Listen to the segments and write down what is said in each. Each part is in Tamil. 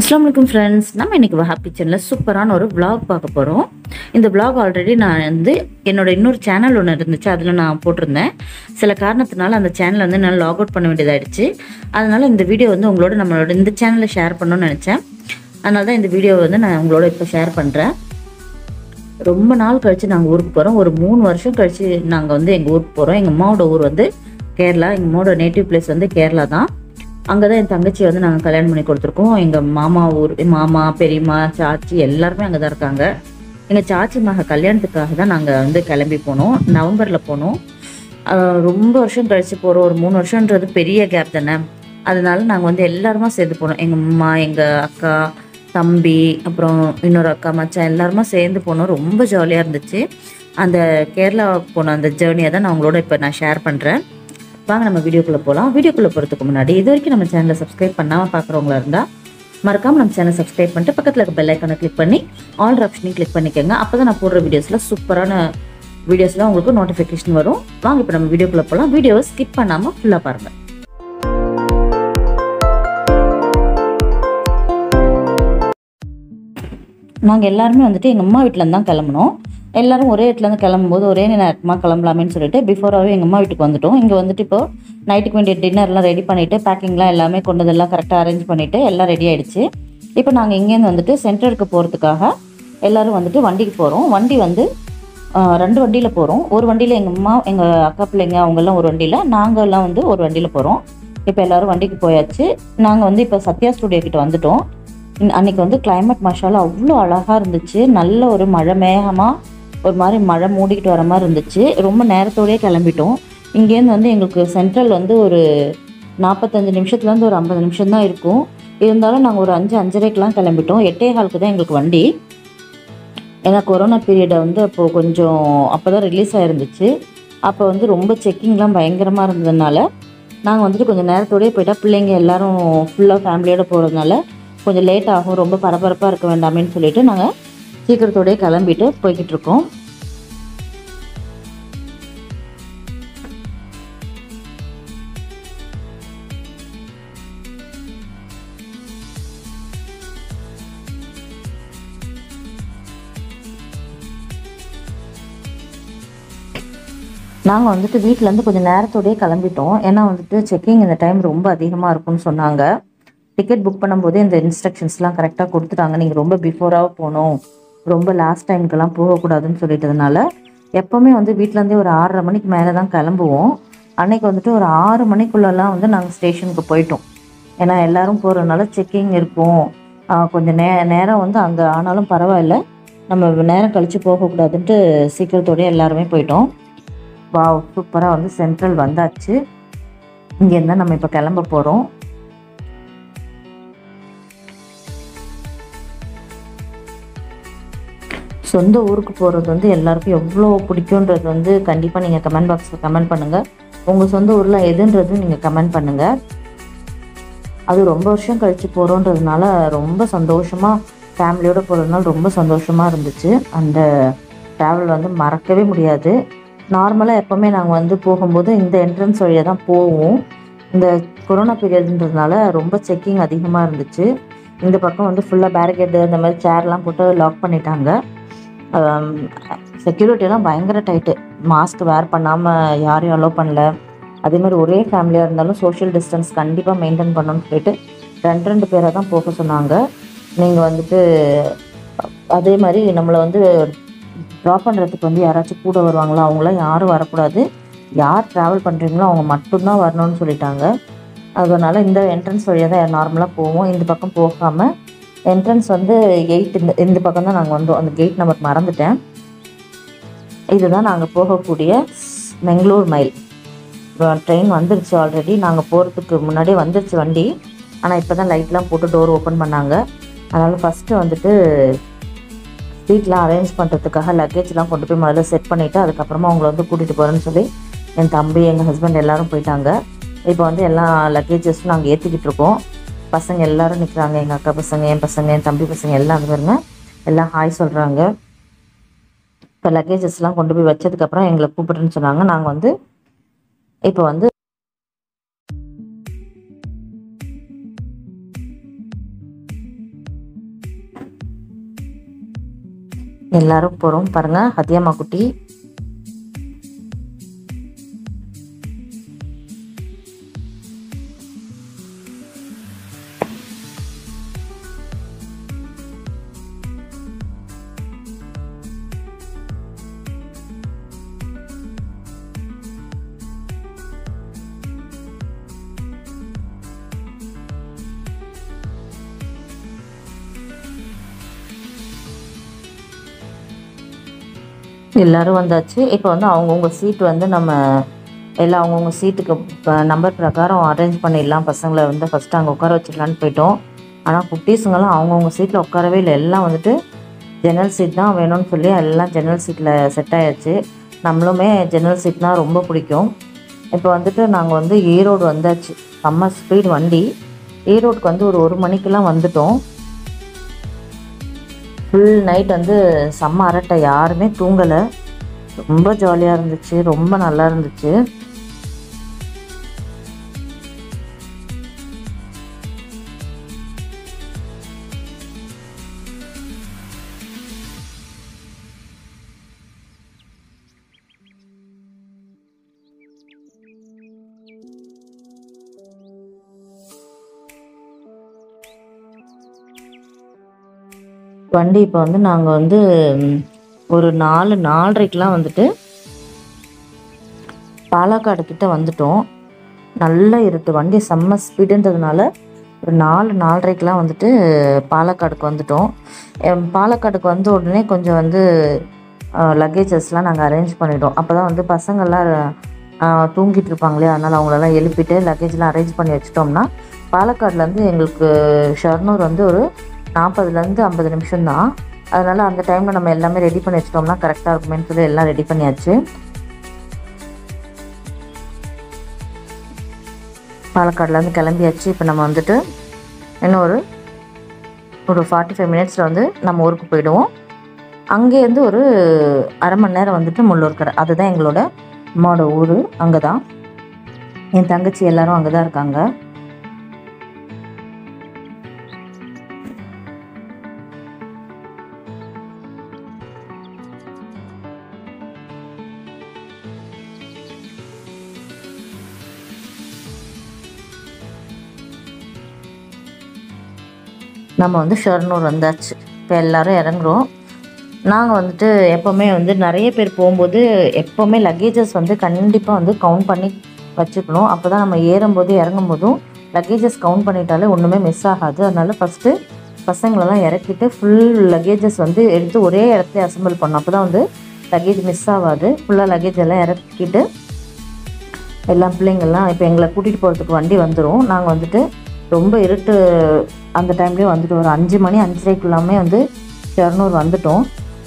அஸ்லாம் வலைக்கம் ஃப்ரெண்ட்ஸ் நம்ம இன்னைக்கு ஹாப்பி சேனலில் சூப்பரான ஒரு vlog பார்க்க போகிறோம் இந்த vlog ஆல்ரெடி நான் வந்து என்னோட இன்னொரு சேனல் ஒன்று இருந்துச்சு அதில் நான் போட்டிருந்தேன் சில காரணத்தினால அந்த சேனலை வந்து என்னால் லாக் அவுட் பண்ண வேண்டியதாயிடுச்சு அதனால இந்த வீடியோ வந்து உங்களோட நம்மளோட இந்த சேனலில் ஷேர் பண்ணணும்னு நினச்சேன் அதனால தான் இந்த வீடியோ வந்து நான் உங்களோட இப்போ ஷேர் பண்ணுறேன் ரொம்ப நாள் கழித்து நாங்கள் ஊருக்கு போகிறோம் ஒரு மூணு வருஷம் கழித்து நாங்கள் வந்து எங்கள் ஊருக்கு போகிறோம் எங்கள் அம்மாவோட ஊர் வந்து கேரளா எங்கள் அம்மாவோட நேட்டிவ் பிளேஸ் வந்து கேரளா தான் அங்கே தான் என் தங்கச்சி வந்து நாங்கள் கல்யாணம் பண்ணி கொடுத்துருக்கோம் எங்கள் மாமா ஊர் மாமா பெரியம்மா சாச்சி எல்லாருமே அங்கே தான் இருக்காங்க எங்கள் சாச்சி மக கல்யாணத்துக்காக தான் நாங்கள் வந்து கிளம்பி போனோம் நவம்பரில் போனோம் ஆஹ் ரொம்ப வருஷம் கழித்து போகிறோம் ஒரு மூணு வருஷன்றது பெரிய கேப் தானே அதனால நாங்கள் வந்து எல்லாருமா சேர்ந்து போனோம் எங்கள் அம்மா எங்கள் அக்கா தம்பி அப்புறம் இன்னொரு அக்கா மச்சான் எல்லாருமா சேர்ந்து போனோம் ரொம்ப ஜாலியாக இருந்துச்சு அந்த கேரளா போன அந்த ஜேர்னியை தான் நான் உங்களோட இப்போ நான் ஷேர் பண்ணுறேன் வாங்க நம்ம வீடியோக்குள்ளே போகலாம் வீடியோக்குள்ளே போகிறதுக்கு முன்னாடி இது வரைக்கும் நம்ம சேனலை சப்ஸ்கிரைப் பண்ணாமல் பார்க்குறவங்களா இருந்தால் மறக்காமல் நம்ம சேனல் சப்ஸ்கிரைப் பண்ணிட்டு பக்கத்தில் இருக்க பெல் ஐக்கானை கிளிக் பண்ணி ஆல் ஆப்ஷனையும் கிளிக் பண்ணிக்கோங்க அப்போ தான் நான் போடுற வீடியோஸில் சூப்பரான வீடியோஸ்லாம் உங்களுக்கு நோட்டிஃபிகேஷன் வரும் வாங்க இப்போ நம்ம வீடியோக்குள்ளே போகலாம் வீடியோவை ஸ்கிப் பண்ணாமல் ஃபுல்லாக பாருங்கள் நாங்கள் எல்லாருமே வந்துட்டு எங்கள் அம்மா வீட்டிலேருந்து தான் கிளம்புனோம் எல்லாரும் ஒரே இடத்துலேருந்து கிளம்பும்போது ஒரே நேரமாக கிளம்பலாமேன்னு சொல்லிட்டு பிஃபோராகவே எங்கள் அம்மா வீட்டுக்கு வந்துட்டோம் இங்கே வந்துட்டு இப்போ நைட்டுக்கு வேண்டிய டின்னர்லாம் ரெடி பண்ணிவிட்டு பேக்கிங்லாம் எல்லாமே கொண்டதெல்லாம் கரெக்டாக அரேஞ்ச் பண்ணிவிட்டு எல்லாம் ரெடி ஆயிடுச்சு இப்போ நாங்கள் இங்கேருந்து வந்துட்டு சென்டருக்கு போகிறதுக்காக எல்லாரும் வந்துட்டு வண்டிக்கு போகிறோம் வண்டி வந்து ஆஹ், ரெண்டு வண்டியில் போகிறோம் ஒரு வண்டியில் எங்கள் அம்மா எங்கள் அக்கா பிள்ளைங்க அவங்கெல்லாம் ஒரு வண்டியில் நாங்கள்லாம் வந்து ஒரு வண்டியில் போகிறோம் இப்போ எல்லாரும் வண்டிக்கு போயாச்சு நாங்கள் வந்து இப்போ சத்யா ஸ்டுடியோ கிட்ட வந்துட்டோம் இன்ன- அன்னைக்கு வந்து climate மஷாலா அவ்வளோ அழகாக இருந்துச்சு நல்ல ஒரு மழை மேகமாக ஒரு மாதிரி மழை மூடிக்கிட்டு வர மாதிரி இருந்துச்சு ரொம்ப நேரத்தோடயே கிளம்பிட்டோம் இங்கேருந்து வந்து எங்களுக்கு சென்ட்ரல் வந்து ஒரு நாற்பத்தஞ்சு நிமிஷத்துலேருந்து ஒரு ஐம்பது நிமிஷம் தான் இருக்கும் இருந்தாலும் நாங்கள் ஒரு அஞ்சு அஞ்சரைக்கெலாம் கிளம்பிட்டோம் எட்டே காலுக்கு தான் எங்களுக்கு வண்டி ஏன்னா கொரோனா பீரியடை வந்து அப்போது கொஞ்சம் அப்போ தான் ரிலீஸ் ஆயிருந்துச்சு அப்போ வந்து ரொம்ப செக்கிங்லாம் பயங்கரமாக இருந்ததுனால நாங்கள் வந்துட்டு கொஞ்சம் நேரத்தோடயே போயிட்டா பிள்ளைங்க எல்லாரும் ஃபுல்லாக ஃபேமிலியோட போகிறதுனால கொஞ்சம் லேட் ஆகும் ரொம்ப பரபரப்பாக இருக்க வேண்டாமேன்னு சொல்லிட்டு நாங்கள் சீக்கிரத்தோடயே கிளம்பிட்டு போய்கிட்டு இருக்கோம் நாங்கள் வந்துட்டு வீட்டிலேருந்து கொஞ்சம் நேரத்தோடயே கிளம்பிட்டோம் ஏன்னா வந்துட்டு செக்கிங் இந்த டைம் ரொம்ப அதிகமாக இருக்கும்னு சொன்னாங்க டிக்கெட் புக் பண்ணும்போதே இந்த இன்ஸ்ட்ரக்ஷன்ஸ்லாம் கரெக்டாக கொடுத்துட்டாங்க நீங்கள் ரொம்ப பிஃபோராக போகணும் ரொம்ப லாஸ்ட் டைமுக்கெல்லாம் போகக்கூடாதுன்னு சொல்லிட்டதுனால எப்போவுமே வந்து வீட்டிலேருந்தே ஒரு ஆறரை மணிக்கு மேலே தான் கிளம்புவோம் அன்னைக்கு வந்துட்டு ஒரு ஆறு மணிக்குள்ளெல்லாம் வந்து நாங்கள் ஸ்டேஷனுக்கு போயிட்டோம் ஏன்னா எல்லாரும் போகிறதுனால செக்கிங் இருக்கும் ஆஹ் கொஞ்சம் நே நேரம் வந்து அங்கே ஆனாலும் பரவாயில்ல நம்ம நேரம் கழித்து போகக்கூடாதுன்ட்டு சீக்கிரத்தோடயே எல்லாருமே போயிட்டோம் வாவ் சூப்பராக வந்து சென்ட்ரல் வந்தாச்சு இங்கேருந்து தான் நம்ம இப்போ கிளம்ப போகிறோம் சொந்த ஊருக்கு போகிறது வந்து எல்லாருக்கும் எவ்வளோ பிடிக்குன்றது வந்து கண்டிப்பாக நீங்கள் கமெண்ட் பாக்ஸில் கமெண்ட் பண்ணுங்கள் உங்கள் சொந்த ஊரில் எதுன்றது நீங்கள் கமெண்ட் பண்ணுங்கள் அது ரொம்ப வருஷம் கழித்து போகிறோன்றதுனால ரொம்ப சந்தோஷமாக ஃபேமிலியோடு போகிறதுனால ரொம்ப சந்தோஷமாக இருந்துச்சு அந்த ட்ராவல் வந்து மறக்கவே முடியாது நார்மலாக எப்போவுமே நாங்கள் வந்து போகும்போது இந்த என்ட்ரன்ஸ் வழியாக தான் போவோம் இந்த கொரோனா பீரியட்ன்றதுனால ரொம்ப செக்கிங் அதிகமாக இருந்துச்சு இந்த பக்கம் வந்து ஃபுல்லாக பேரிகேடு அந்த மாதிரி சேர்லாம் போட்டு லாக் பண்ணிட்டாங்க செக்யூரிட்டிலாம் பயங்கர டைட்டு மாஸ்க் வேர் பண்ணாமல் யாரையும் அலோவ் பண்ணல அதே மாதிரி ஒரே ஃபேமிலியாக இருந்தாலும் சோஷியல் டிஸ்டன்ஸ் கண்டிப்பாக மெயின்டைன் பண்ணணும்னு சொல்லிட்டு ரெண்டு ரெண்டு பேரை தான் போக சொன்னாங்க நீங்கள் வந்துட்டு அதே மாதிரி நம்மளை வந்து ட்ராப் பண்ணுறதுக்கு வந்து யாராச்சும் கூட வருவாங்களா அவங்களாம் யாரும் வரக்கூடாது யார் ட்ராவல் பண்ணுறீங்களோ அவங்க மட்டும்தான் வரணும்னு சொல்லிட்டாங்க அதனால் இந்த என்ட்ரன்ஸ் வழியாக தான் நார்மலாக போவோம் இந்த பக்கம் போகாமல் என்ட்ரன்ஸ் வந்து எயிட் இந்த இந்த பக்கம் தான் நாங்கள் வந்தோம் அந்த கேட் நம்பர் மறந்துட்டேன் இதுதான் நாங்கள் போகக்கூடிய மெங்களூர் மைல் ட்ரெயின் வந்துருச்சு ஆல்ரெடி நாங்கள் போகிறதுக்கு முன்னாடியே வந்துருச்சு வண்டி ஆனால் இப்போ தான் லைட்லாம் போட்டு டோர் ஓப்பன் பண்ணாங்க அதனால் ஃபஸ்ட்டு வந்துட்டு சீட்லாம் அரேஞ்ச் பண்ணுறதுக்காக லக்கேஜ்லாம் கொண்டு போய் முதல்ல செட் பண்ணிவிட்டு அதுக்கப்புறமா அவங்கள வந்து கூட்டிகிட்டு போகிறேன்னு சொல்லி என் தம்பி எங்கள் ஹஸ்பண்ட் எல்லாரும் போயிட்டாங்க இப்போ வந்து எல்லா லக்கேஜஸும் நாங்கள் ஏற்றிக்கிட்டு இருக்கோம் பசங்க எல்லாரும் நிற்கிறாங்க எங்கள் அக்கா பசங்க என் பசங்க என் தம்பி பசங்க எல்லாம் அது பாருங்க எல்லாம் ஹாய் சொல்கிறாங்க இப்போ லக்கேஜஸ்லாம் கொண்டு போய் வச்சதுக்கப்புறம் எங்களை கூப்பிட்டுன்னு சொன்னாங்க நாங்கள் வந்து இப்போ வந்து ஆ எல்லாரும் போகிறோம் பாருங்க ஹத்தியம்மா குட்டி எல்லாரும் வந்தாச்சு இப்போ வந்து அவங்கவுங்க சீட் வந்து நம்ம எல்லாம் அவங்கவுங்க சீட்டுக்கு நம்பர் பிரகாரம் அரேஞ்ச் பண்ணிடலாம் பசங்களை வந்து ஃபஸ்ட்டு அங்கே உட்கார வச்சிடலான்னு போயிட்டோம் ஆனால் குட்டீஸுங்கெல்லாம் அவங்கவுங்க சீட்டில் உட்காரவே இல்லை எல்லாம் வந்துட்டு ஜன்னல் சீட் தான் வேணும்னு சொல்லி எல்லாம் ஜன்னல் சீட்டில் செட் ஆயாச்சு நம்மளுமே ஜன்னல் சீட்னா ரொம்ப பிடிக்கும் இப்போ வந்துட்டு நாங்கள் வந்து ஈரோடு வந்தாச்சு செம்ம ஸ்பீட் வண்டி ஈரோடுக்கு வந்து ஒரு ஒரு மணிக்கெல்லாம் வந்துட்டோம் ஃபுல் நைட் வந்து செம்ம அரட்டை யாருமே தூங்கலை ரொம்ப ஜாலியாக இருந்துச்சு ரொம்ப நல்லா இருந்துச்சு வண்டி இப்போ வந்து நாங்கள் வந்து ம், ஒரு நாலு நாலரைக்கெலாம் வந்துட்டு பாலக்காடு கிட்ட வந்துட்டோம் நல்ல இருட்டு வண்டி செம்ம ஸ்பீடுன்றதுனால ஒரு நாலு நாலரைக்கெலாம் வந்துட்டு பாலக்காடுக்கு வந்துட்டோம் எம், பாலக்காடுக்கு வந்த உடனே கொஞ்சம் வந்து லக்கேஜஸ்லாம் நாங்கள் அரேஞ்ச் பண்ணிட்டோம் அப்போ தான் வந்து பசங்கள்லாம் அஹ், தூங்கிட்டு இருப்பாங்களே அதனால் அவங்களெல்லாம் எழுப்பிட்டு லக்கேஜ்லாம் அரேஞ்ச் பண்ணி வச்சிட்டோம்னா பாலக்காடுலேருந்து எங்களுக்கு ஷர்னூர் வந்து ஒரு நாற்பதுலேருந்து ஐம்பது நிமிஷம் தான் அதனால் அந்த டைமில் நம்ம எல்லாமே ரெடி பண்ணி வச்சிட்டோம்னா கரெக்டாக இருக்குமேன்னு சொல்லி எல்லாம் ரெடி பண்ணியாச்சு பாலக்காடுலேருந்து கிளம்பியாச்சு இப்போ நம்ம வந்துட்டு இன்னும் ஒரு ஒரு ஃபார்ட்டி ஃபைவ் மினிட்ஸில் வந்து நம்ம ஊருக்கு போயிடுவோம் அங்கேருந்து ஒரு அரை மணி நேரம் வந்துட்டு முள்ளூர்கரை அதுதான் எங்களோட அம்மாவோட ஊர் அங்கே தான் என் தங்கச்சி எல்லாரும் அங்கே தான் இருக்காங்க நம்ம வந்து ஷொர்ணூர் வந்தாச்சு இப்போ எல்லாரும் இறங்குறோம் நாங்கள் வந்துட்டு எப்போவுமே வந்து நிறைய பேர் போகும்போது எப்போவுமே லக்கேஜஸ் வந்து கண்டிப்பாக வந்து கவுண்ட் பண்ணி வச்சுக்கணும் அப்போ தான் நம்ம ஏறும்போது இறங்கும்போதும் லக்கேஜஸ் கவுண்ட் பண்ணிட்டாலே ஒன்றுமே மிஸ் ஆகாது அதனால ஃபஸ்ட்டு பசங்களெல்லாம் இறக்கிட்டு ஃபுல் லக்கேஜஸ் வந்து எடுத்து ஒரே இடத்துல அசம்பிள் பண்ணோம் அப்போ தான் வந்து லக்கேஜ் மிஸ் ஆகாது ஃபுல்லாக லக்கேஜ் எல்லாம் இறக்கிட்டு எல்லாம் பிள்ளைங்கள்லாம் இப்போ எங்களை கூட்டிகிட்டு போகிறதுக்கு வண்டி வந்துடும் நாங்கள் வந்துட்டு ரொம்ப இருட்டு அந்த டைம்லேயே வந்துட்டு ஒரு அஞ்சு மணி அஞ்சரைக்குள்ளாமே வந்து ஷெர்னூர் வந்துட்டோம்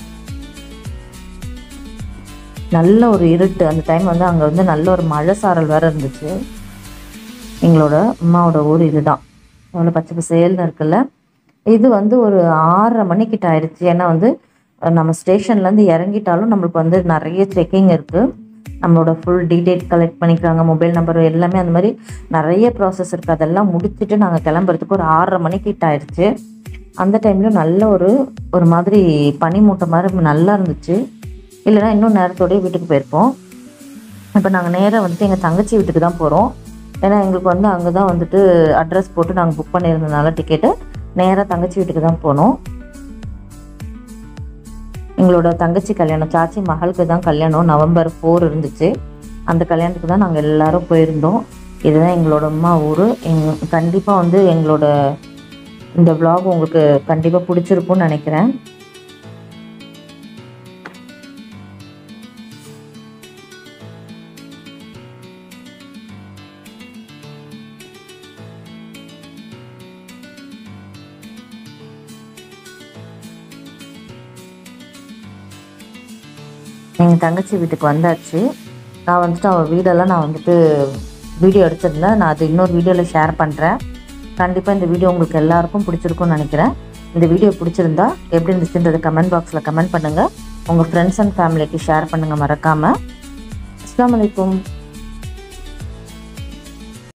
நல்ல ஒரு இருட்டு அந்த டைம் வந்து அங்கே வந்து நல்ல ஒரு மழை சாரல் வேறு இருந்துச்சு எங்களோட அம்மாவோட ஊர் இதுதான் அவ்வளோ பச்சை பசேல்னு இருக்குல்ல இது வந்து ஒரு ஆறரை மணிக்கிட்ட ஆயிடுச்சு ஏன்னா வந்து அஹ், நம்ம ஸ்டேஷன்லேருந்து இறங்கிட்டாலும் நம்மளுக்கு வந்து நிறைய செக்கிங் இருக்குது நம்மளோட ஃபுல் டீட்டெயில் கலெக்ட் பண்ணிக்கிறாங்க மொபைல் நம்பர் எல்லாமே அந்த மாதிரி நிறைய ப்ராசஸ் இருக்குது அதெல்லாம் முடிச்சுட்டு நாங்கள் கிளம்புறதுக்கு ஒரு ஆறரை மணிக்கிட்ட ஆயிடுச்சு அந்த டைம்லையும் நல்ல ஒரு ஒரு மாதிரி பனி மூட்டை மாதிரி நல்லா இருந்துச்சு இல்லைன்னா இன்னும் நேரத்தோடய வீட்டுக்கு போயிருப்போம் இப்போ நாங்கள் நேராக வந்துட்டு எங்கள் தங்கச்சி வீட்டுக்கு தான் போகிறோம் ஏன்னா எங்களுக்கு வந்து அங்கே தான் வந்துட்டு அட்ரஸ் போட்டு நாங்கள் புக் பண்ணியிருந்ததுனால டிக்கெட்டு நேராக தங்கச்சி வீட்டுக்கு தான் போனோம் எங்களோட தங்கச்சி கல்யாணம் சாச்சி மகளுக்கு தான் கல்யாணம் நவம்பர் ஃபோர் இருந்துச்சு அந்த கல்யாணத்துக்கு தான் நாங்கள் எல்லாரும் போயிருந்தோம் இதுதான் எங்களோட அம்மா ஊர் எங் கண்டிப்பாக வந்து எங்களோட இந்த vlog உங்களுக்கு கண்டிப்பாக பிடிச்சிருக்கும்னு நினைக்கிறேன் எங்கள் தங்கச்சி வீட்டுக்கு வந்தாச்சு நான் வந்துட்டு அவள் வீடெல்லாம் நான் வந்துட்டு வீடியோ எடுத்திருந்தேன் நான் அது இன்னொரு வீடியோவில் ஷேர் பண்ணுறேன் கண்டிப்பாக இந்த வீடியோ உங்களுக்கு எல்லாருக்கும் பிடிச்சிருக்கும்னு நினைக்கிறேன் இந்த வீடியோ பிடிச்சிருந்தா எப்படி இருந்துச்சுன்றது கமெண்ட் பாக்ஸில் கமெண்ட் பண்ணுங்கள் உங்கள் ஃப்ரெண்ட்ஸ் அண்ட் ஃபேமிலிக்கு ஷேர் பண்ணுங்கள் மறக்காமல் அஸ்ஸலாமு அலைக்கும்